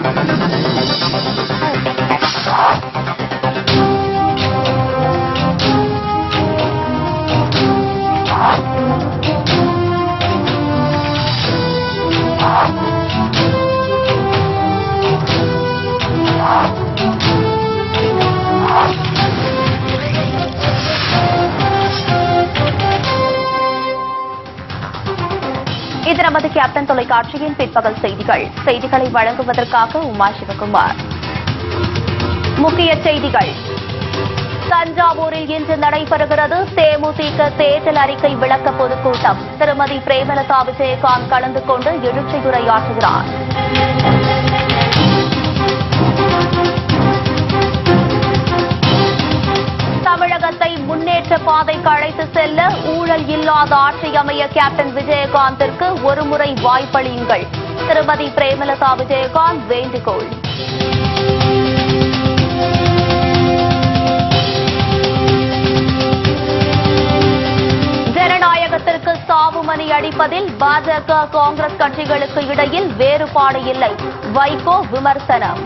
இது நமது கேப்டன் தொலைக்காட்சியின் பிற்பகல் செய்திகள் செய்திகளை வழங்குவதற்காக உமா சிவகுமார் முக்கிய செய்திகள் தஞ்சாவூரில் இன்று நடைபெறுகிறது தேமுதிக தேர்தல் அறிக்கை விளக்க பொதுக்கூட்டம் திருமதி பிரேமலதா விஜயகாந்த் கலந்து கொண்டு எழுச்சியுரையாற்றுகிறார் தமிழகத்தை முன்னேற்ற பாதைக்கு அழைத்து செல்ல ஊழல் இல்லாத ஆட்சி அமைய கேப்டன் விஜயகாந்திற்கு ஒருமுறை வாய்ப்பளியுங்கள் திருமதி பிரேமலதா விஜயகாந்த் வேண்டுகோள் ஜனநாயகத்திற்கு சாவு மணி அடிப்பதில் பாஜக காங்கிரஸ் கட்சிகளுக்கு இடையில் வேறுபாடு இல்லை வைகோ விமர்சனம்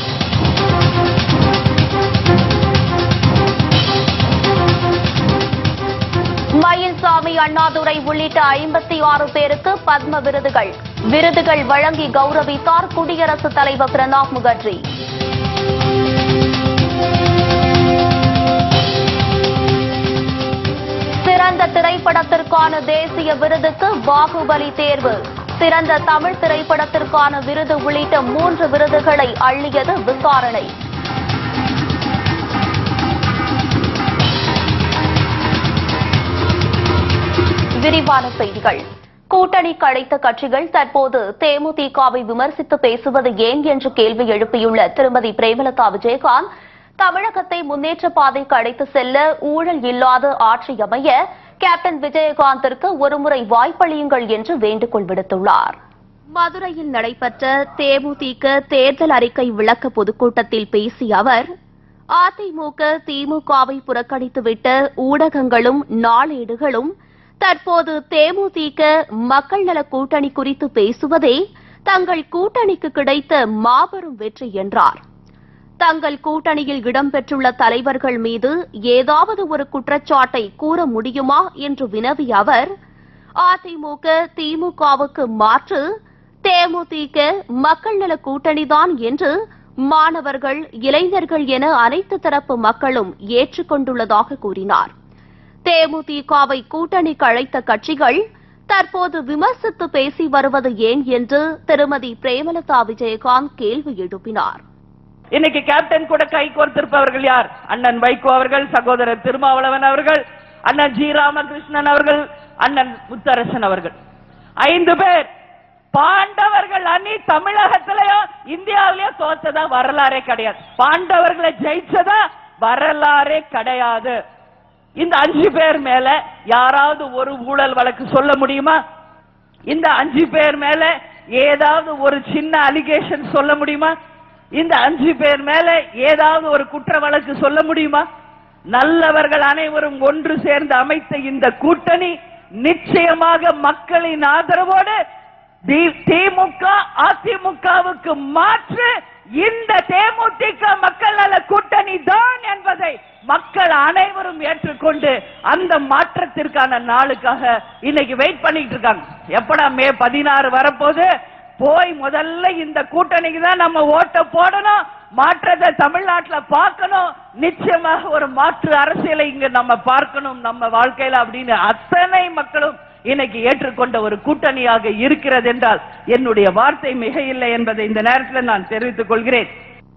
மயில்சாமி அண்ணாதுரை உள்ளிட்ட ஐம்பத்தி ஆறு பேருக்கு பத்ம விருதுகள் விருதுகள் வழங்கி கௌரவித்தார் குடியரசுத் தலைவர் பிரணாப் முகர்ஜி சிறந்த திரைப்படத்திற்கான தேசிய விருதுக்கு பாகுபலி தேர்வு சிறந்த தமிழ் திரைப்படத்திற்கான விருது உள்ளிட்ட மூன்று விருதுகளை அள்ளியது விசாரணை விரிவான செய்திகள் கூட்டணி கழைத்த கட்சிகள் தற்போது தேமுதிகவை விமர்சித்து பேசுவது ஏன் என்று கேள்வி எழுப்பியுள்ள திருமதி பிரேமலதா விஜயகாந்த் தமிழகத்தை முன்னேற்ற பாதைக்கு அழைத்து செல்ல ஊழல் இல்லாத ஆட்சி அமைய கேப்டன் விஜயகாந்திற்கு ஒருமுறை வாய்ப்பளியுங்கள் என்று வேண்டுகோள் விடுத்துள்ளார் மதுரையில் நடைபெற்ற தேமுதிக தேர்தல் அறிக்கை விளக்க பொதுக்கூட்டத்தில் பேசிய அவர் அதிமுக திமுகவை புறக்கணித்துவிட்ட ஊடகங்களும் நாளேடுகளும் தற்போது தேமுதிக மக்கள் நல கூட்டணி குறித்து பேசுவதே தங்கள் கூட்டணிக்கு கிடைத்த மாபெரும் வெற்றி என்றார் தங்கள் கூட்டணியில் இடம்பெற்றுள்ள தலைவர்கள் மீது ஏதாவது ஒரு குற்றச்சாட்டை கூற முடியுமா என்று வினவிய அவர் அதிமுக திமுகவுக்கு மாற்று தேமுதிக மக்கள் நல கூட்டணிதான் என்று மாணவர்கள் இளைஞர்கள் என அனைத்து தரப்பு மக்களும் ஏற்றுக்கொண்டுள்ளதாக கூறினார் தேமுதிகவை கூட்டணிக்கு அழைத்த கட்சிகள் தற்போது விமர்சித்து பேசி வருவது ஏன் என்று திருமதி பிரேமலதா விஜயகாந்த் கேள்வி எழுப்பினார் இன்னைக்கு கேப்டன் கூட கை கோர்த்திருப்பவர்கள் யார் அண்ணன் வைகோ அவர்கள் சகோதரர் திருமாவளவன் அவர்கள் அண்ணன் ஜி ராமகிருஷ்ணன் அவர்கள் அண்ணன் முத்தரசன் அவர்கள் ஐந்து பேர் பாண்டவர்கள் அணி தமிழகத்திலயும் இந்தியாவிலயும் தோத்ததா வரலாறே கிடையாது பாண்டவர்களை ஜெயிச்சதா வரலாறே கிடையாது இந்த அஞ்சு பேர் மேல யாராவது ஒரு ஊழல் வழக்கு சொல்ல முடியுமா இந்த அஞ்சு பேர் மேல ஏதாவது ஒரு சின்ன அலிகேஷன் சொல்ல முடியுமா இந்த அஞ்சு பேர் மேல ஏதாவது ஒரு குற்ற வழக்கு சொல்ல முடியுமா நல்லவர்கள் அனைவரும் ஒன்று சேர்ந்து அமைத்த இந்த கூட்டணி நிச்சயமாக மக்களின் ஆதரவோடு தி- திமுக அதிமுகவுக்கு மாற்று இந்த தேமுதிக மக்கள் நல கூட்டணி தான் என்பதை மக்கள் அனைவரும் ஏற்றுக்கொண்டு அந்த மாற்றத்திற்கான நாளுக்காக இன்னைக்கு வெயிட் பண்ணிட்டு இருக்காங்க எப்படா மே பதினாறு வரப்போகுது போய் முதல்ல இந்த கூட்டணிக்கு தான் நம்ம ஓட்ட போடணும் மாற்றத்தை தமிழ்நாட்டுல பார்க்கணும் நிச்சயமாக ஒரு மாற்று அரசியலை இங்க நம்ம பார்க்கணும் நம்ம வாழ்க்கையில அப்படின்னு அத்தனை மக்களும் இன்னைக்கு ஏற்றுக்கொண்ட ஒரு கூட்டணியாக இருக்கிறது என்றால் என்னுடைய வார்த்தை மிக இல்லை என்பதை இந்த நேரத்தில் நான் தெரிவித்துக் கொள்கிறேன்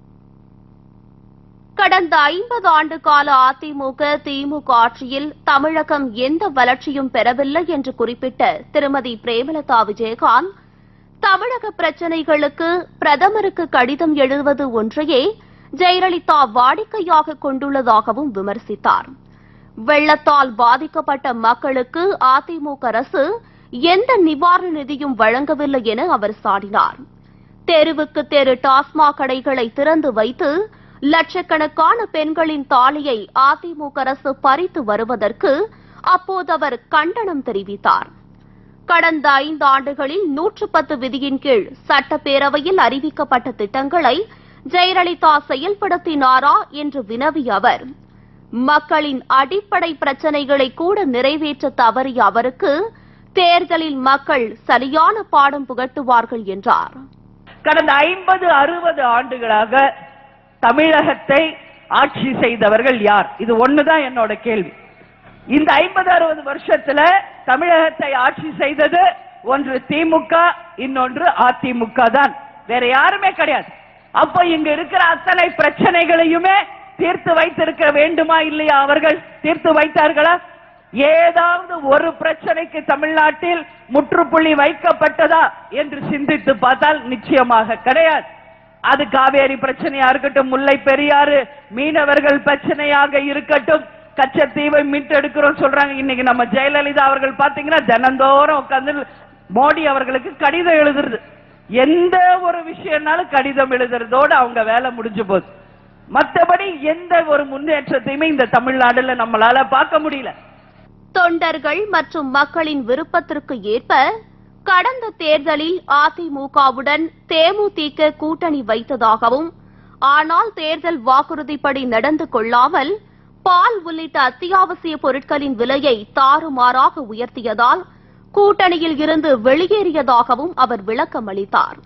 கடந்த ஐம்பது ஆண்டு கால அதிமுக திமுக ஆட்சியில் தமிழகம் எந்த வளர்ச்சியும் பெறவில்லை என்று குறிப்பிட்ட திருமதி பிரேமலதா விஜயகாந்த் தமிழக பிரச்சினைகளுக்கு பிரதமருக்கு கடிதம் எழுதுவது ஒன்றையே ஜெயலலிதா வாடிக்கையாக கொண்டுள்ளதாகவும் விமர்சித்தார் வெள்ளத்தால் பாதிக்கப்பட்ட மக்களுக்கு அதிமுக அரசு எந்த நிவாரண நிதியும் வழங்கவில்லை என அவர் சாடினார் தெருவுக்கு தெரு டாஸ்மாக் கடைகளை திறந்து வைத்து லட்சக்கணக்கான பெண்களின் தாலியை அதிமுக அரசு பறித்து வருவதற்கு அப்போது அவர் கண்டனம் தெரிவித்தார் கடந்த ஐந்து ஆண்டுகளில் நூற்று பத்து விதியின் கீழ் சட்டப்பேரவையில் அறிவிக்கப்பட்ட திட்டங்களை ஜெயலலிதா செயல்படுத்தினாரா என்று வினவிய அவர் மக்களின் அடிப்படை பிரச்சனைகளை கூட நிறைவேற்ற தவறிய அவருக்கு தேர்தலில் மக்கள் சரியான பாடம் புகட்டுவார்கள் என்றார் கடந்த ஐம்பது அறுபது ஆண்டுகளாக தமிழகத்தை ஆட்சி செய்தவர்கள் யார் இது ஒண்ணுதான் என்னோட கேள்வி இந்த ஐம்பது அறுபது வருஷத்துல தமிழகத்தை ஆட்சி செய்தது ஒன்று திமுக இன்னொன்று அதிமுக தான் வேற யாருமே கிடையாது அப்ப இங்க இருக்கிற அத்தனை பிரச்சனைகளையுமே தீர்த்து வைத்திருக்க வேண்டுமா இல்லையா அவர்கள் தீர்த்து வைத்தார்களா ஏதாவது ஒரு பிரச்சனைக்கு தமிழ்நாட்டில் முற்றுப்புள்ளி வைக்கப்பட்டதா என்று சிந்தித்து பார்த்தால் நிச்சயமாக கிடையாது அது காவேரி பிரச்சனையா இருக்கட்டும் முல்லை பெரியாறு மீனவர்கள் பிரச்சனையாக இருக்கட்டும் கச்சத்தீவை மீட்டெடுக்கிறோம் சொல்றாங்க இன்னைக்கு நம்ம ஜெயலலிதா அவர்கள் பாத்தீங்கன்னா தினந்தோறும் உட்கார்ந்து மோடி அவர்களுக்கு கடிதம் எழுதுறது எந்த ஒரு விஷயம்னாலும் கடிதம் எழுதுறதோட அவங்க வேலை முடிஞ்சு போகுது மற்றபடி எந்த ஒரு முன்னேற்றத்தையுமே இந்த தமிழ்நாடுல நம்மளால பார்க்க முடியல தொண்டர்கள் மற்றும் மக்களின் விருப்பத்திற்கு ஏற்ப கடந்த தேர்தலில் அதிமுகவுடன் தேமுதிக கூட்டணி வைத்ததாகவும் ஆனால் தேர்தல் வாக்குறுதிப்படி நடந்து கொள்ளாமல் பால் உள்ளிட்ட அத்தியாவசிய பொருட்களின் விலையை தாறுமாறாக உயர்த்தியதால் கூட்டணியில் இருந்து வெளியேறியதாகவும் அவர் விளக்கம் அளித்தார்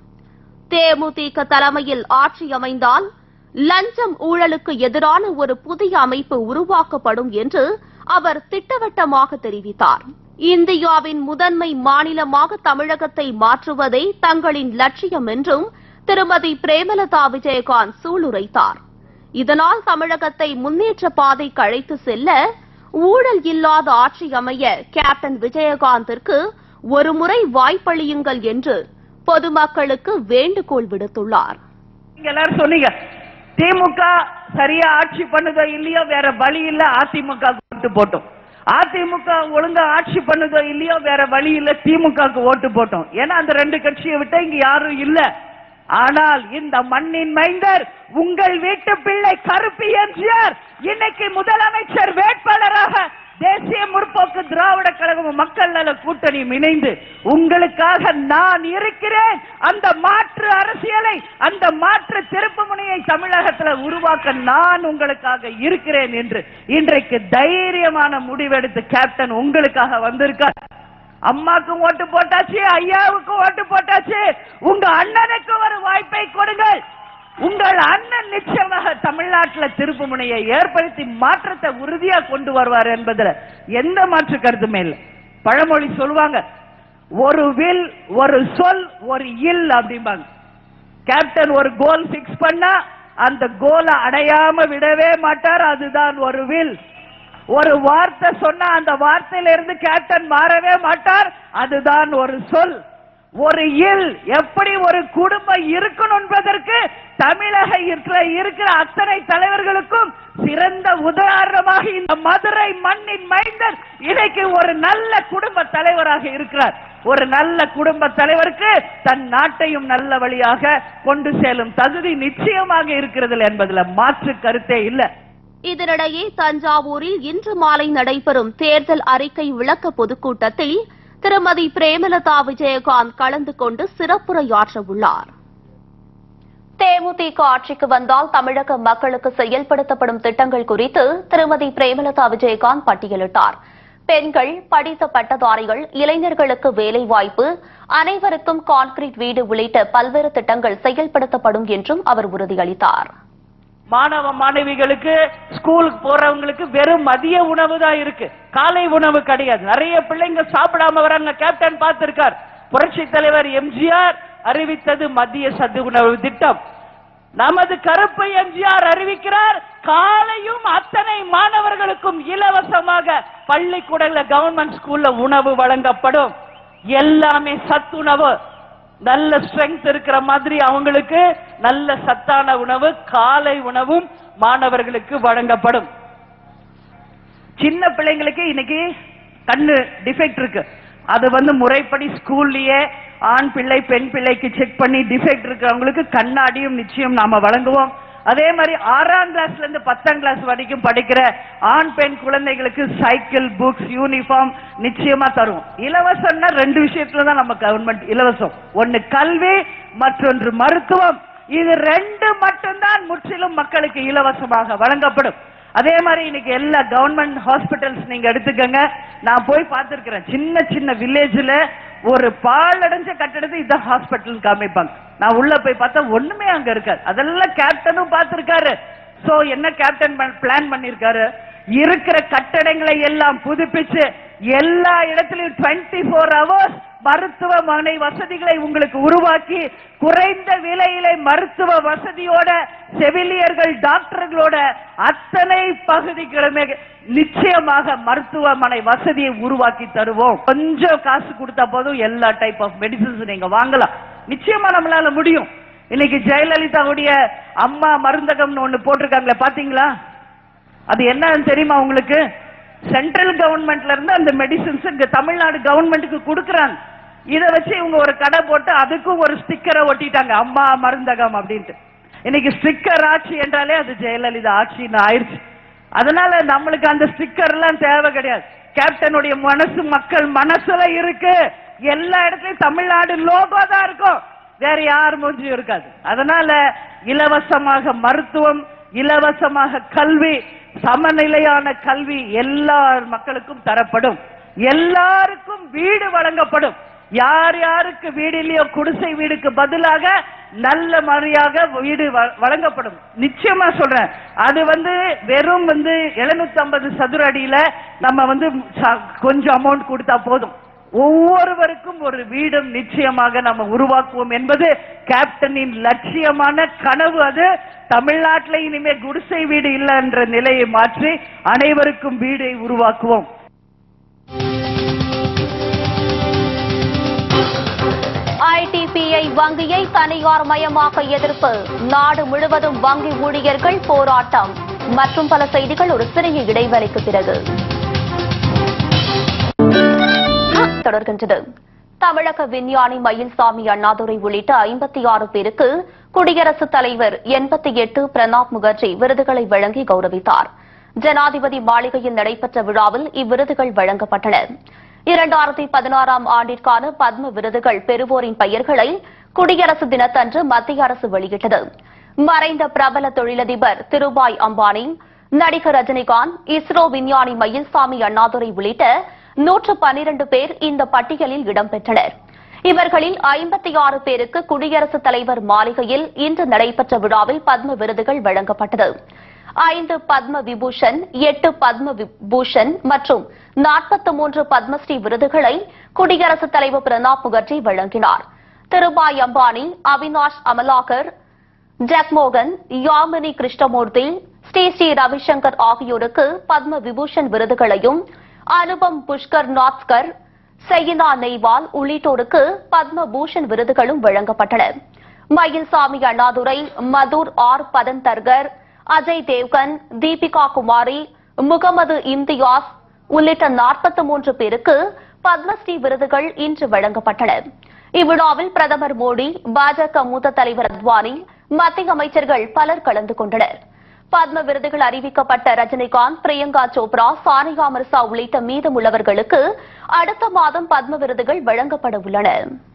தேமுதிக தலைமையில் ஆட்சி அமைந்தால் லஞ்சம் ஊழலுக்கு எதிரான ஒரு புதிய அமைப்பு உருவாக்கப்படும் என்று அவர் திட்டவட்டமாக தெரிவித்தார் இந்தியாவின் முதன்மை மாநிலமாக தமிழகத்தை மாற்றுவதே தங்களின் லட்சியம் என்றும் திருமதி பிரேமலதா விஜயகாந்த் சூளுரைத்தார் இதனால் தமிழகத்தை முன்னேற்ற பாதைக்கு அழைத்து செல்ல ஊழல் இல்லாத ஆட்சி அமைய கேப்டன் விஜயகாந்திற்கு ஒருமுறை வாய்ப்பளியுங்கள் என்று பொதுமக்களுக்கு வேண்டுகோள் விடுத்துள்ளார் நீங்க எல்லாரும் சொன்னீங்க திமுக சரியா ஆட்சி பண்ணுதோ இல்லையோ வேற வழி இல்ல அதிமுக ஓட்டு போட்டோம் அதிமுக ஒழுங்கா ஆட்சி பண்ணுதோ இல்லையோ வேற வழி இல்ல திமுக ஓட்டு போட்டோம் ஏன்னா அந்த ரெண்டு கட்சியை விட்டா இங்க யாரும் இல்ல ஆனால் இந்த மண்ணின் மைந்தர் உங்கள் வீட்டு பிள்ளை கருப்பு எம்ஜிஆர் இன்னைக்கு முதலமைச்சர் வேட்பாளராக தேசிய முற்போக்கு திராவிட கழகம் மக்கள் நல கூட்டணியும் இணைந்து உங்களுக்காக நான் இருக்கிறேன் அந்த மாற்று அரசியலை அந்த மாற்று திருப்பு முனையை தமிழகத்துல உருவாக்க நான் உங்களுக்காக இருக்கிறேன் என்று இன்றைக்கு தைரியமான முடிவெடுத்து கேப்டன் உங்களுக்காக வந்திருக்கார் அம்மாக்கும் ஓட்டு போட்டாச்சு ஐயாவுக்கும் ஓட்டு போட்டாச்சு உங்க அண்ணனுக்கு ஒரு வாய்ப்பை கொடுங்கள் உங்கள் அண்ணன் நிச்சயமாக தமிழ்நாட்டில் திருப்பு முனையை ஏற்படுத்தி மாற்றத்தை உறுதியா கொண்டு வருவார் என்பதுல எந்த மாற்று கருத்துமே இல்லை பழமொழி சொல்லுவாங்க ஒரு வில் ஒரு சொல் ஒரு இல் அப்படிம்பாங்க கேப்டன் ஒரு கோல் பிக்ஸ் பண்ணா அந்த கோலை அடையாம விடவே மாட்டார் அதுதான் ஒரு வில் ஒரு வார்த்தை சொன்னா அந்த வார்த்தையில இருந்து கேப்டன் மாறவே மாட்டார் அதுதான் ஒரு சொல் ஒரு இல் எப்படி ஒரு குடும்பம் இருக்கணும் என்பதற்கு தமிழக இருக்கிற இருக்கிற அத்தனை தலைவர்களுக்கும் சிறந்த உதாரணமாக இந்த மதுரை மண்ணின் மைந்தர் இன்னைக்கு ஒரு நல்ல குடும்ப தலைவராக இருக்கிறார் ஒரு நல்ல குடும்ப தலைவருக்கு தன் நாட்டையும் நல்ல வழியாக கொண்டு செல்லும் தகுதி நிச்சயமாக இருக்கிறது என்பதுல மாற்று கருத்தே இல்லை இதனிடையே தஞ்சாவூரில் இன்று மாலை நடைபெறும் தேர்தல் அறிக்கை விளக்க பொதுக்கூட்டத்தில் திருமதி பிரேமலதா விஜயகாந்த் கலந்து கொண்டு சிறப்புரையாற்ற உள்ளார் தேமுதிக ஆட்சிக்கு வந்தால் தமிழக மக்களுக்கு செயல்படுத்தப்படும் திட்டங்கள் குறித்து திருமதி பிரேமலதா விஜயகாந்த் பட்டியலிட்டார் பெண்கள் படித்த பட்டதாரிகள் இளைஞர்களுக்கு வேலைவாய்ப்பு அனைவருக்கும் கான்கிரீட் வீடு உள்ளிட்ட பல்வேறு திட்டங்கள் செயல்படுத்தப்படும் என்றும் அவர் உறுதியளித்தார் மாணவ மாணவிகளுக்கு ஸ்கூலுக்கு போறவங்களுக்கு வெறும் மதிய உணவு தான் இருக்கு காலை உணவு கிடையாது நிறைய பிள்ளைங்க சாப்பிடாம வராங்க கேப்டன் பார்த்திருக்கார் புரட்சி தலைவர் எம்ஜிஆர் அறிவித்தது மதிய சத்து உணவு திட்டம் நமது கருப்பு எம்ஜிஆர் அறிவிக்கிறார் காலையும் அத்தனை மாணவர்களுக்கும் இலவசமாக பள்ளிக்கூடல கவர்மெண்ட் ஸ்கூல்ல உணவு வழங்கப்படும் எல்லாமே சத்துணவு நல்ல ஸ்ட்ரென்த் இருக்கிற மாதிரி அவங்களுக்கு நல்ல சத்தான உணவு காலை உணவும் மாணவர்களுக்கு வழங்கப்படும் சின்ன பிள்ளைங்களுக்கு இன்னைக்கு கண்ணு டிஃபெக்ட் இருக்கு அது வந்து முறைப்படி ஸ்கூல்லயே ஆண் பிள்ளை பெண் பிள்ளைக்கு செக் பண்ணி டிஃபெக்ட் இருக்கிறவங்களுக்கு கண்ணாடியும் நிச்சயம் நாம வழங்குவோம் அதே மாதிரி ஆறாம் கிளாஸ்ல இருந்து பத்தாம் கிளாஸ் வரைக்கும் படிக்கிற ஆண் பெண் குழந்தைகளுக்கு சைக்கிள் புக்ஸ் யூனிஃபார்ம் நிச்சயமா தரும் இலவசம்னா ரெண்டு விஷயத்துல தான் நம்ம கவர்மெண்ட் இலவசம் ஒன்னு கல்வி மற்றொன்று மருத்துவம் இது ரெண்டு மட்டும்தான் முற்றிலும் மக்களுக்கு இலவசமாக வழங்கப்படும் அதே மாதிரி இன்னைக்கு எல்லா கவர்மெண்ட் ஹாஸ்பிட்டல்ஸ் நீங்க எடுத்துக்கங்க நான் போய் பார்த்திருக்கிறேன் சின்ன சின்ன வில்லேஜ்ல ஒரு பாழடைஞ்ச கட்டடத்தை இதான் ஹாஸ்பிட்டல் காமிப்பாங்க நான் உள்ள போய் பார்த்தா ஒண்ணுமே அங்க இருக்காது அதெல்லாம் கேப்டனும் பார்த்திருக்காரு சோ என்ன கேப்டன் பிளான் பண்ணிருக்காரு இருக்கிற கட்டடங்களை எல்லாம் புதுப்பிச்சு எல்லா இடத்திலும் 24 ஃபோர் ஹவர்ஸ் மருத்துவமனை வசதிகளை உங்களுக்கு உருவாக்கி குறைந்த விலையிலே மருத்துவ வசதியோட செவிலியர்கள் டாக்டர்களோட அத்தனை பகுதிகளுமே நிச்சயமாக மருத்துவமனை வசதியை உருவாக்கி தருவோம் கொஞ்சம் காசு கொடுத்தா போதும் எல்லா டைப் ஆஃப் மெடிசன்ஸ் நீங்க வாங்கலாம் நிச்சயமா நம்மளால முடியும் இன்னைக்கு ஜெயலலிதாவுடைய அம்மா மருந்தகம்னு ஒண்ணு போட்டிருக்காங்களே பாத்தீங்களா அது என்னன்னு தெரியுமா உங்களுக்கு சென்ட்ரல் கவர்மெண்ட்ல இருந்து அந்த மெடிசின்ஸ் இங்க தமிழ்நாடு கவர்மெண்ட்டுக்கு கொடுக்கறாங்க இத வச்சு இவங்க ஒரு கடை போட்டு அதுக்கும் ஒரு ஸ்டிக்கரை ஒட்டிட்டாங்க அம்மா மருந்தகம் அப்படின்ட்டு இன்னைக்கு ஸ்டிக்கர் ஆட்சி என்றாலே அது ஜெயலலிதா ஆட்சின்னு ஆயிடுச்சு அதனால நம்மளுக்கு அந்த ஸ்டிக்கர் எல்லாம் தேவை கிடையாது கேப்டனுடைய மனசு மக்கள் மனசுல இருக்கு எல்லா இடத்துலயும் தமிழ்நாடு லோகோ தான் இருக்கும் வேற யார் மூஞ்சியும் இருக்காது அதனால இலவசமாக மருத்துவம் இலவசமாக கல்வி சமநிலையான கல்வி எல்லா மக்களுக்கும் தரப்படும் எல்லாருக்கும் வீடு வழங்கப்படும் யார் யாருக்கு வீடு இல்லையோ குடிசை வீடுக்கு பதிலாக நல்ல முறையாக வீடு வ- வழங்கப்படும் நிச்சயமா சொல்றேன் அது வந்து வெறும் வந்து 750 சதுர அடியில நம்ம வந்து ச- கொஞ்சம் அமௌண்ட் கொடுத்தா போதும் ஒவ்வொருவருக்கும் ஒரு வீடும் நிச்சயமாக நம்ம உருவாக்குவோம் என்பது கேப்டனின் லட்சியமான கனவு அது தமிழ்நாட்டில் இனிமே குடிசை வீடு இல்லை என்ற நிலையை மாற்றி அனைவருக்கும் வீடை உருவாக்குவோம் ஐடிபிஐ வங்கியை தனியார் மயமாக்க எதிர்ப்பு நாடு முழுவதும் வங்கி ஊழியர்கள் போராட்டம் மற்றும் பல செய்திகள் ஒரு சிறிய இடைவெளிக்கு பிறகு தொடர்கின்றது தமிழக விஞ்ஞானி மயில்சாமி அண்ணாதுரை உள்ளிட்ட ஐம்பத்தி ஆறு பேருக்கு குடியரசுத் தலைவர் எண்பத்தி எட்டு பிரணாப் முகர்ஜி விருதுகளை வழங்கி கௌரவித்தார் ஜனாதிபதி மாளிகையில் நடைபெற்ற விழாவில் இவ்விருதுகள் வழங்கப்பட்டன இரண்டாயிரத்தி பதினாறாம் ஆண்டிற்கான பத்ம விருதுகள் பெறுவோரின் பெயர்களை குடியரசு தினத்தன்று மத்திய அரசு வெளியிட்டது மறைந்த பிரபல தொழிலதிபர் திருபாய் அம்பானி நடிகர் ரஜினிகாந்த் இஸ்ரோ விஞ்ஞானி மயில்சாமி அண்ணாதுரை உள்ளிட்ட நூற்று பன்னிரண்டு பேர் இந்த பட்டியலில் இடம்பெற்றனர் இவர்களில் ஐம்பத்தி ஆறு பேருக்கு குடியரசுத் தலைவர் மாளிகையில் இன்று நடைபெற்ற விழாவில் பத்ம விருதுகள் வழங்கப்பட்டது ஐந்து பத்ம விபூஷன் எட்டு பத்ம விபூஷன் மற்றும் நாற்பத்தி மூன்று பத்மஸ்ரீ விருதுகளை குடியரசுத் தலைவர் பிரணாப் முகர்ஜி வழங்கினார் திருபாய் அம்பானி அவினாஷ் அமலாகர் ஜக்மோகன் யாமினி கிருஷ்ணமூர்த்தி ஸ்ரீ ஸ்ரீ ரவிசங்கர் ஆகியோருக்கு பத்ம விபூஷன் விருதுகளையும் அனுபம் புஷ்கர் நாத்கர் சையினா நெய்வால் உள்ளிட்டோருக்கு பத்ம பூஷன் விருதுகளும் வழங்கப்பட்டன மயில்சாமி அண்ணாதுரை மதுர் ஆர் பதந்தர்கர் அஜய் தேவ்கன் தீபிகா குமாரி முகமது இம்தியாஸ் உள்ளிட்ட 43 மூன்று பேருக்கு பத்மஸ்ரீ விருதுகள் இன்று வழங்கப்பட்டன இவ்விழாவில் பிரதமர் மோடி பாஜக மூத்த தலைவர் அத்வானி மத்திய அமைச்சர்கள் பலர் கலந்து கொண்டனர் பத்ம விருதுகள் அறிவிக்கப்பட்ட ரஜினிகாந்த் பிரியங்கா சோப்ரா சானியா மிர்சா உள்ளிட்ட மீதமுள்ளவர்களுக்கு அடுத்த மாதம் பத்ம விருதுகள் வழங்கப்பட உள்ளன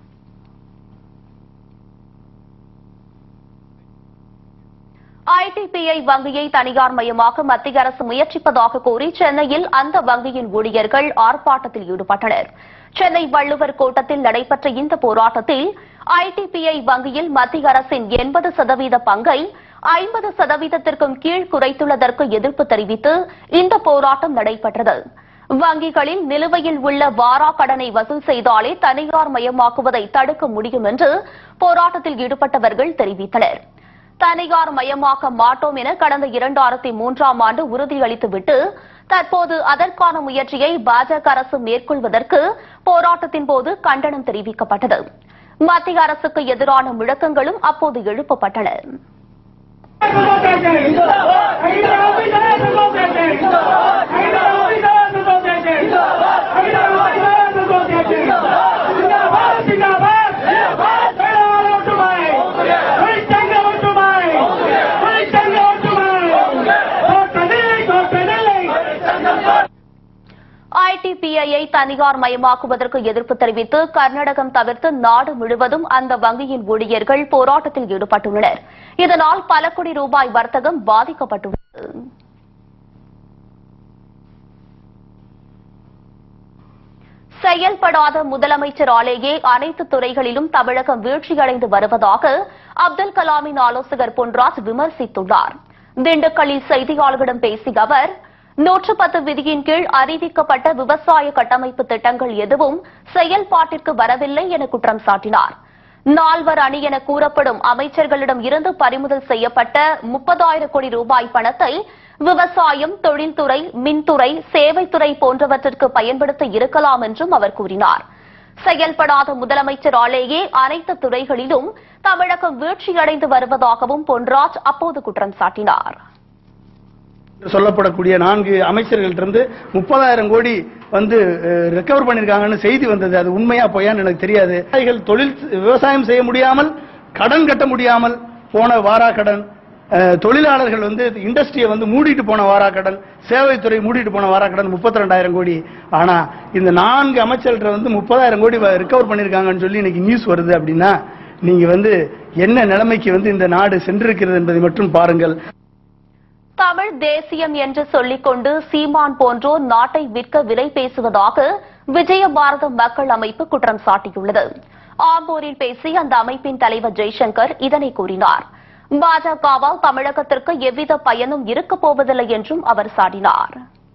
ஐடிபிஐ வங்கியை தனியார் மயமாக்க மத்திய அரசு முயற்சிப்பதாக கூறி சென்னையில் அந்த வங்கியின் ஊழியர்கள் ஆர்ப்பாட்டத்தில் ஈடுபட்டனர் சென்னை வள்ளுவர் கோட்டத்தில் நடைபெற்ற இந்த போராட்டத்தில் ஐடிபிஐ வங்கியில் மத்திய அரசின் எண்பது சதவீத பங்கை ஐம்பது சதவீதத்திற்கும் கீழ் குறைத்துள்ளதற்கு எதிர்ப்பு தெரிவித்து இந்த போராட்டம் நடைபெற்றது வங்கிகளில் நிலுவையில் உள்ள வாரா கடனை வசூல் செய்தாலே தனியார் மயமாக்குவதை தடுக்க முடியும் என்று போராட்டத்தில் ஈடுபட்டவர்கள் தெரிவித்தனர் தனியார் மயமாக்க மாட்டோம் என கடந்த இரண்டாயிரத்தி மூன்றாம் ஆண்டு உறுதியளித்துவிட்டு தற்போது அதற்கான முயற்சியை பாஜக அரசு மேற்கொள்வதற்கு போராட்டத்தின் போது கண்டனம் தெரிவிக்கப்பட்டது மத்திய அரசுக்கு எதிரான முழக்கங்களும் அப்போது எழுப்பப்பட்டன Hey! எஸ்பிஐயை தனியார் மயமாக்குவதற்கு எதிர்ப்பு தெரிவித்து கர்நாடகம் தவிர்த்து நாடு முழுவதும் அந்த வங்கியின் ஊழியர்கள் போராட்டத்தில் ஈடுபட்டுள்ளனர் இதனால் பல கோடி ரூபாய் வர்த்தகம் பாதிக்கப்பட்டுள்ளது செயல்படாத முதலமைச்சர் ஆலேயே அனைத்து துறைகளிலும் தமிழகம் வீழ்ச்சியடைந்து வருவதாக அப்துல் கலாமின் ஆலோசகர் பொன்ராஜ் விமர்சித்துள்ளார் திண்டுக்கல்லில் செய்தியாளர்களிடம் பேசிய அவர் நூற்று பத்து விதியின் கீழ் அறிவிக்கப்பட்ட விவசாய கட்டமைப்பு திட்டங்கள் எதுவும் செயல்பாட்டிற்கு வரவில்லை என குற்றம் சாட்டினார் நால்வர் அணி என கூறப்படும் அமைச்சர்களிடம் இருந்து பறிமுதல் செய்யப்பட்ட முப்பதாயிரம் கோடி ரூபாய் பணத்தை விவசாயம் தொழில்துறை மின்துறை சேவைத்துறை போன்றவற்றிற்கு பயன்படுத்த இருக்கலாம் என்றும் அவர் கூறினார் செயல்படாத முதலமைச்சர் ஆலேயே அனைத்து துறைகளிலும் தமிழகம் வீழ்ச்சியடைந்து வருவதாகவும் பொன்ராஜ் அப்போது குற்றம் சாட்டினார் சொல்லப்படக்கூடிய நான்கு அமைச்சர்கள்ட்டிருந்து முப்பதாயிரம் கோடி வந்து ரெக்கவர் பண்ணிருக்காங்கன்னு செய்தி வந்தது அது உண்மையா பொய்யான்னு எனக்கு தெரியாது விவசாயிகள் தொழில் விவசாயம் செய்ய முடியாமல் கடன் கட்ட முடியாமல் போன வாரா கடன் அஹ், தொழிலாளர்கள் வந்து இண்டஸ்ட்ரியை வந்து மூடிட்டு போன வாரா கடன் சேவைத்துறை மூடிட்டு போன வாரா கடன் முப்பத்தி ரெண்டாயிரம் கோடி ஆனா இந்த நான்கு அமைச்சர்கிட்ட வந்து முப்பதாயிரம் கோடி ரிகவர் பண்ணிருக்காங்கன்னு சொல்லி இன்னைக்கு நியூஸ் வருது அப்படின்னா நீங்க வந்து என்ன நிலைமைக்கு வந்து இந்த நாடு சென்றிருக்கிறது என்பதை மட்டும் பாருங்கள் தமிழ் தேசியம் என்று சொல்லிக்கொண்டு சீமான் போன்றோர் நாட்டை விற்க விலை பேசுவதாக விஜய பாரத மக்கள் அமைப்பு குற்றம் சாட்டியுள்ளது ஆம்பூரில் பேசி அந்த அமைப்பின் தலைவர் ஜெய்சங்கர் இதனை கூறினார் பாஜகவால் தமிழகத்திற்கு எவ்வித பயனும் இருக்கப் போவதில்லை என்றும் அவர் சாடினார்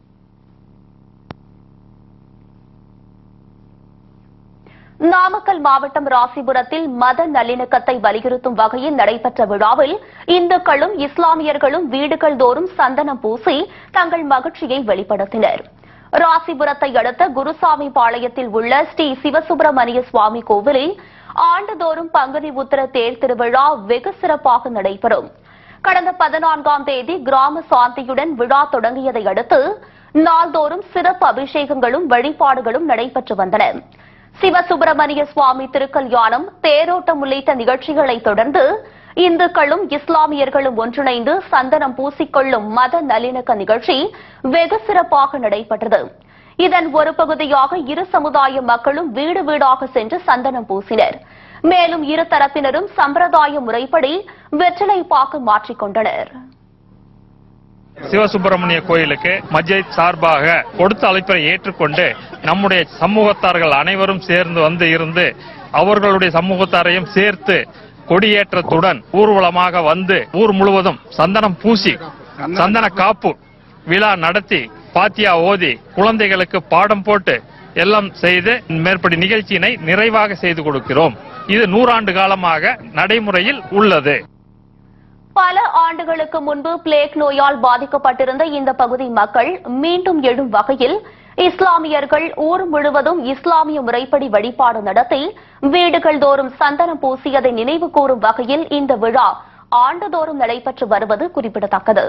நாமக்கல் மாவட்டம் ராசிபுரத்தில் மத நல்லிணக்கத்தை வலியுறுத்தும் வகையில் நடைபெற்ற விழாவில் இந்துக்களும் இஸ்லாமியர்களும் வீடுகள் தோறும் சந்தனம் பூசி தங்கள் மகிழ்ச்சியை வெளிப்படுத்தினர் ராசிபுரத்தை அடுத்த குருசாமி பாளையத்தில் உள்ள ஸ்ரீ சிவசுப்பிரமணிய சுவாமி கோவிலில் ஆண்டுதோறும் பங்குனி உத்திர தேர் திருவிழா வெகு சிறப்பாக நடைபெறும் கடந்த பதினான்காம் தேதி கிராம சாந்தியுடன் விழா தொடங்கியதை அடுத்து நாள்தோறும் சிறப்பு அபிஷேகங்களும் வழிபாடுகளும் நடைபெற்று வந்தன சிவசுப்பிரமணிய சுவாமி திருக்கல்யாணம் தேரோட்டம் உள்ளிட்ட நிகழ்ச்சிகளை தொடர்ந்து இந்துக்களும் இஸ்லாமியர்களும் ஒன்றிணைந்து சந்தனம் பூசிக்கொள்ளும் மத நல்லிணக்க நிகழ்ச்சி வெகு சிறப்பாக நடைபெற்றது இதன் ஒரு பகுதியாக இரு சமுதாய மக்களும் வீடு வீடாக சென்று சந்தனம் பூசினர் மேலும் இரு தரப்பினரும் சம்பிரதாய முறைப்படி வெற்றிலை பாக்கு மாற்றிக்கொண்டனர் சிவசுப்பிரமணிய கோயிலுக்கு மஜ்ஜித் சார்பாக கொடுத்த அழைப்பை ஏற்றுக்கொண்டு நம்முடைய சமூகத்தார்கள் அனைவரும் சேர்ந்து வந்து இருந்து அவர்களுடைய சமூகத்தாரையும் சேர்த்து கொடியேற்றத்துடன் ஊர்வலமாக வந்து ஊர் முழுவதும் சந்தனம் பூசி சந்தன காப்பு விழா நடத்தி பாத்தியா ஓதி குழந்தைகளுக்கு பாடம் போட்டு எல்லாம் செய்து மேற்படி நிகழ்ச்சியினை நிறைவாக செய்து கொடுக்கிறோம் இது நூறாண்டு காலமாக நடைமுறையில் உள்ளது பல ஆண்டுகளுக்கு முன்பு பிளேக் நோயால் பாதிக்கப்பட்டிருந்த இந்த பகுதி மக்கள் மீண்டும் எழும் வகையில் இஸ்லாமியர்கள் ஊர் முழுவதும் இஸ்லாமிய முறைப்படி வழிபாடு நடத்தி வீடுகள் தோறும் சந்தனம் பூசியதை நினைவு கூறும் வகையில் இந்த விழா ஆண்டுதோறும் நடைபெற்று வருவது குறிப்பிடத்தக்கது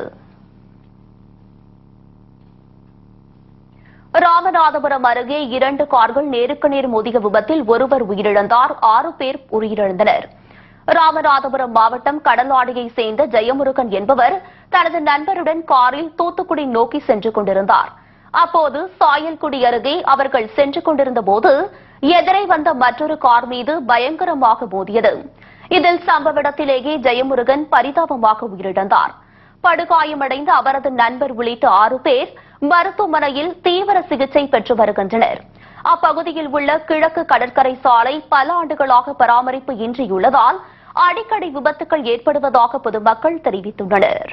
ராமநாதபுரம் அருகே இரண்டு கார்கள் நேருக்கு நேர் மோதிய விபத்தில் ஒருவர் உயிரிழந்தார் ஆறு பேர் உயிரிழந்தனர் ராமநாதபுரம் மாவட்டம் கடலாடியை சேர்ந்த ஜெயமுருகன் என்பவர் தனது நண்பருடன் காரில் தூத்துக்குடி நோக்கி சென்று கொண்டிருந்தார் அப்போது சாயல்குடி அருகே அவர்கள் சென்று கொண்டிருந்த போது எதிரே வந்த மற்றொரு கார் மீது பயங்கரமாக மோதியது இதில் சம்பவ இடத்திலேயே ஜெயமுருகன் பரிதாபமாக உயிரிழந்தார் படுகாயமடைந்த அவரது நண்பர் உள்ளிட்ட ஆறு பேர் மருத்துவமனையில் தீவிர சிகிச்சை பெற்று வருகின்றனர் அப்பகுதியில் உள்ள கிழக்கு கடற்கரை சாலை பல ஆண்டுகளாக பராமரிப்பு இன்றியுள்ளதால் அடிக்கடி விபத்துகள் ஏற்படுவதாக பொதுமக்கள் தெரிவித்துள்ளனர்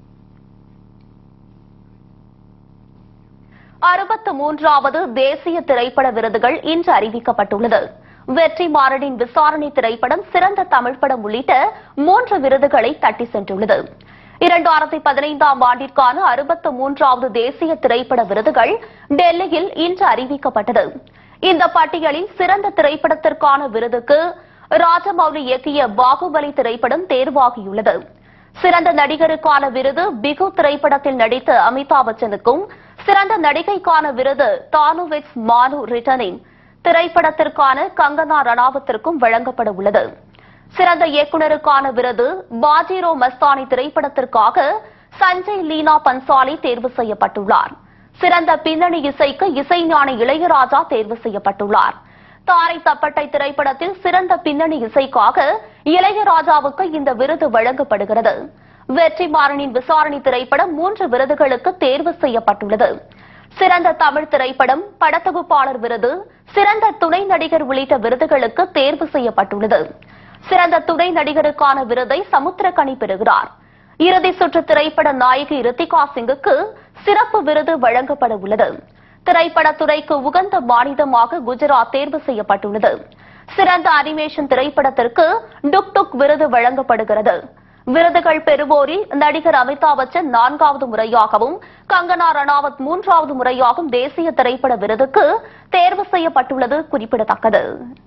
அறுபத்து மூன்றாவது தேசிய திரைப்பட விருதுகள் இன்று அறிவிக்கப்பட்டுள்ளது வெற்றி மாறனின் விசாரணை திரைப்படம் சிறந்த தமிழ் படம் உள்ளிட்ட மூன்று விருதுகளை தட்டி சென்றுள்ளது இரண்டாயிரத்தி பதினைந்தாம் ஆண்டிற்கான அறுபத்து மூன்றாவது தேசிய திரைப்பட விருதுகள் டெல்லியில் இன்று அறிவிக்கப்பட்டது இந்த பட்டியலில் சிறந்த திரைப்படத்திற்கான விருதுக்கு ராஜமௌலி இயக்கிய பாகுபலி திரைப்படம் தேர்வாகியுள்ளது சிறந்த நடிகருக்கான விருது பிகு திரைப்படத்தில் நடித்த அமிதாப் பச்சனுக்கும் சிறந்த நடிகைக்கான விருது தானுவிக்ஸ் மானு ரிட்டனிங் திரைப்படத்திற்கான கங்கனா ரணாவத்திற்கும் வழங்கப்பட உள்ளது சிறந்த இயக்குனருக்கான விருது பாஜிரோ மஸ்தானி திரைப்படத்திற்காக சஞ்சய் லீனா பன்சாலி தேர்வு செய்யப்பட்டுள்ளார் சிறந்த பின்னணி இசைக்கு இசைஞானி இளையராஜா தேர்வு செய்யப்பட்டுள்ளார் தாரை தப்பட்டை திரைப்படத்தில் சிறந்த பின்னணி இசைக்காக இளையராஜாவுக்கு இந்த விருது வழங்கப்படுகிறது வெற்றிமாறனின் விசாரணை திரைப்படம் மூன்று விருதுகளுக்கு தேர்வு செய்யப்பட்டுள்ளது சிறந்த தமிழ் திரைப்படம் படத்தொகுப்பாளர் விருது சிறந்த துணை நடிகர் உள்ளிட்ட விருதுகளுக்கு தேர்வு செய்யப்பட்டுள்ளது சிறந்த துணை நடிகருக்கான விருதை சமுத்திரக்கனி பெறுகிறார் இறுதி சுற்று திரைப்பட நாயகி ரித்திகா சிங்குக்கு சிறப்பு விருது வழங்கப்பட உள்ளது திரைப்படத்துறைக்கு உகந்த மாநிலமாக குஜராத் தேர்வு செய்யப்பட்டுள்ளது சிறந்த அனிமேஷன் திரைப்படத்திற்கு டுக் டுக் விருது வழங்கப்படுகிறது விருதுகள் பெறுவோரில் நடிகர் அமிதாப் பச்சன் நான்காவது முறையாகவும் கங்கனா ரணாவத் மூன்றாவது முறையாகவும் தேசிய திரைப்பட விருதுக்கு தேர்வு செய்யப்பட்டுள்ளது குறிப்பிடத்தக்கது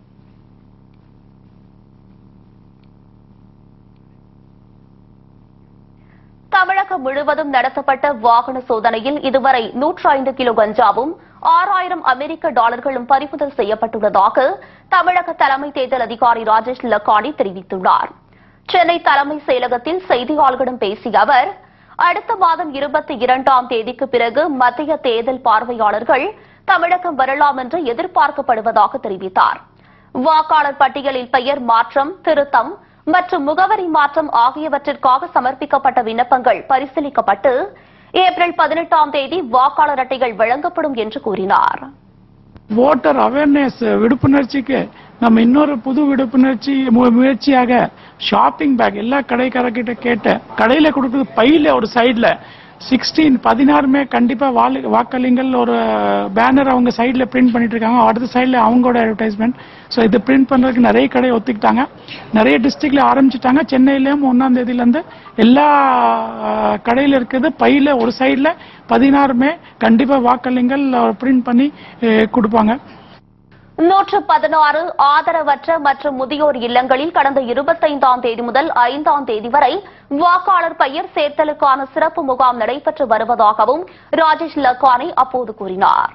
தமிழகம் முழுவதும் நடத்தப்பட்ட வாகன சோதனையில் இதுவரை நூற்று ஐந்து கிலோ கஞ்சாவும் ஆறாயிரம் அமெரிக்க டாலர்களும் பறிமுதல் செய்யப்பட்டுள்ளதாக தமிழக தலைமை தேர்தல் அதிகாரி ராஜேஷ் லக்கானி தெரிவித்துள்ளார் சென்னை தலைமை செயலகத்தில் செய்தியாளர்களிடம் பேசிய அவர் அடுத்த மாதம் இருபத்தி இரண்டாம் தேதிக்கு பிறகு மத்திய தேர்தல் பார்வையாளர்கள் தமிழகம் வரலாம் என்று எதிர்பார்க்கப்படுவதாக தெரிவித்தார் வாக்காளர் பட்டியலில் பெயர் மாற்றம் திருத்தம் மற்றும் முகவரி மாற்றம் ஆகியவற்றிற்காக சமர்ப்பிக்கப்பட்ட விண்ணப்பங்கள் பரிசீலிக்கப்பட்டு ஏப்ரல் பதினெட்டாம் தேதி வாக்காளர் அட்டைகள் வழங்கப்படும் என்று கூறினார் ஓட்டர் அவேர்னஸ் விழிப்புணர்ச்சிக்கு நம்ம இன்னொரு புது விழிப்புணர்ச்சி மு- முயற்சியாக ஷாப்பிங் பேக் எல்லா கடைக்காரர்கிட்ட கேட்ட கடையில கொடுக்குறது பையில ஒரு சைடுல சிக்ஸ்டீன் பதினாறுமே கண்டிப்பா வாலு- வாக்களிங்கள் ஒரு பேனர் அவங்க சைடுல பிரிண்ட் பண்ணிட்டு இருக்காங்க அடுத்த சைடுல அவங்களோட அட்வர்டைஸ்மெண்ட் ஸோ இது பிரிண்ட் பண்றதுக்கு நிறைய கடை ஒத்துக்கிட்டாங்க நிறைய டிஸ்ட்ரிக்ட்ல ஆரம்பிச்சிட்டாங்க சென்னையிலயும் ஒன்னாம் தேதியில இருந்து எல்லா அஹ், கடையில இருக்குது பையில ஒரு சைடுல பதினாறுமே கண்டிப்பா வாக்களிங்கள் பிரிண்ட் பண்ணி அஹ், கொடுப்பாங்க நூற்று பதினாறு ஆதரவற்ற மற்றும் முதியோர் இல்லங்களில் கடந்த இருபத்தைந்தாம் தேதி முதல் ஐந்தாம் தேதி வரை வாக்காளர் பெயர் சேர்த்தலுக்கான சிறப்பு முகாம் நடைபெற்று வருவதாகவும் ராஜேஷ் லக்கானி அப்போது கூறினார்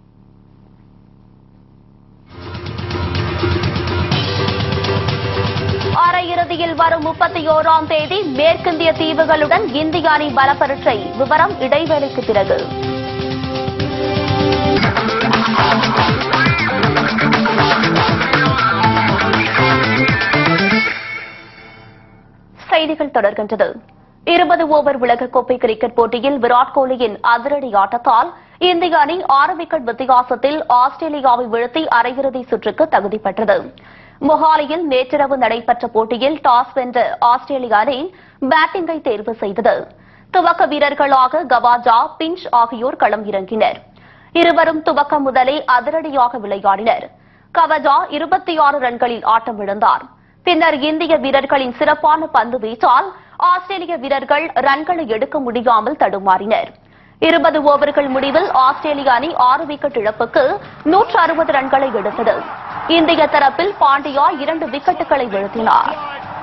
அரையிறுதியில் வரும் முப்பத்தி ஓராம் தேதி மேற்கிந்திய தீவுகளுடன் இந்திய அணி பலப்பரீட்சை விவரம் இடைவேளைக்கு பிறகு செய்திகள் தொடர்கின்றது இருபது ஓவர் உலகக்கோப்பை கிரிக்கெட் போட்டியில் விராட் கோலியின் அதிரடி ஆட்டத்தால் இந்திய அணி ஆறு விக்கெட் வித்தியாசத்தில் ஆஸ்திரேலியாவை வீழ்த்தி அரையிறுதி சுற்றுக்கு தகுதி பெற்றது மொஹாலியில் நேற்றிரவு நடைபெற்ற போட்டியில் டாஸ் வென்ற ஆஸ்திரேலிய அணி பேட்டிங்கை தேர்வு செய்தது துவக்க வீரர்களாக கவாஜா பிஞ்ச் ஆகியோர் களம் இறங்கினர் இருவரும் துவக்க முதலே அதிரடியாக விளையாடினர் கவஜா இருபத்தி ஆறு ரன்களில் ஆட்டமிழந்தார் பின்னர் இந்திய வீரர்களின் சிறப்பான பந்து வீச்சால் ஆஸ்திரேலிய வீரர்கள் ரன்களை எடுக்க முடியாமல் தடுமாறினர் இருபது ஓவர்கள் முடிவில் ஆஸ்திரேலிய அணி ஆறு விக்கெட் இழப்புக்கு நூற்று அறுபது ரன்களை எடுத்தது இந்திய தரப்பில் பாண்டியா இரண்டு விக்கெட்டுகளை வீழ்த்தினார்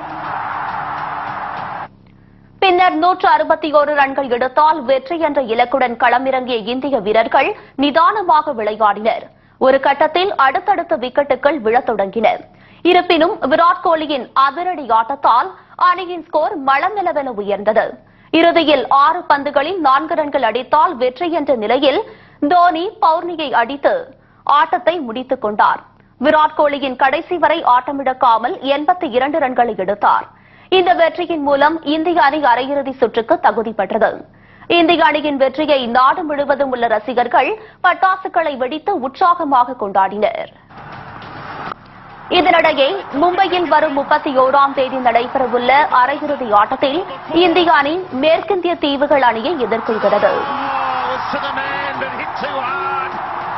பின்னர் நூற்று அறுபத்தி ஒரு ரன்கள் எடுத்தால் வெற்றி என்ற இலக்குடன் களமிறங்கிய இந்திய வீரர்கள் நிதானமாக விளையாடினர் ஒரு கட்டத்தில் அடுத்தடுத்த விக்கெட்டுகள் விழத் தொடங்கின இருப்பினும் விராட் கோலியின் அதிரடி ஆட்டத்தால் அணியின் ஸ்கோர் மளமெலவென உயர்ந்தது இறுதியில் ஆறு பந்துகளில் நான்கு ரன்கள் அடித்தால் வெற்றி என்ற நிலையில் தோனி பவுர்ணியை அடித்து ஆட்டத்தை முடித்துக் கொண்டார் விராட் கோலியின் கடைசி வரை ஆட்டமிழக்காமல் எண்பத்தி இரண்டு ரன்களை எடுத்தார் இந்த வெற்றியின் மூலம் இந்திய அணி அரையிறுதி சுற்றுக்கு தகுதி பெற்றது இந்திய அணியின் வெற்றியை நாடு முழுவதும் உள்ள ரசிகர்கள் பட்டாசுகளை வெடித்து உற்சாகமாக கொண்டாடினர் இதனிடையே மும்பையில் வரும் முப்பத்தி ஓராம் தேதி நடைபெறவுள்ள அரையிறுதி ஆட்டத்தில் இந்திய அணி மேற்கிந்திய தீவுகள் அணியை எதிர்கொள்கிறது to the man, but hit too hard.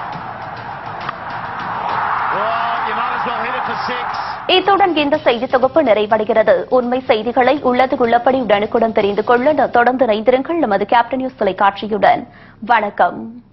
Well, you might as well hit it for six. இத்துடன் இந்த செய்தி தொகுப்பு நிறைவடைகிறது உண்மை செய்திகளை உள்ளது உள்ளபடி உடனுக்குடன் தெரிந்து கொள்ள தொடர்ந்து இணைந்திருங்கள் நமது கேப்டன் நியூஸ் தொலைக்காட்சியுடன் வணக்கம்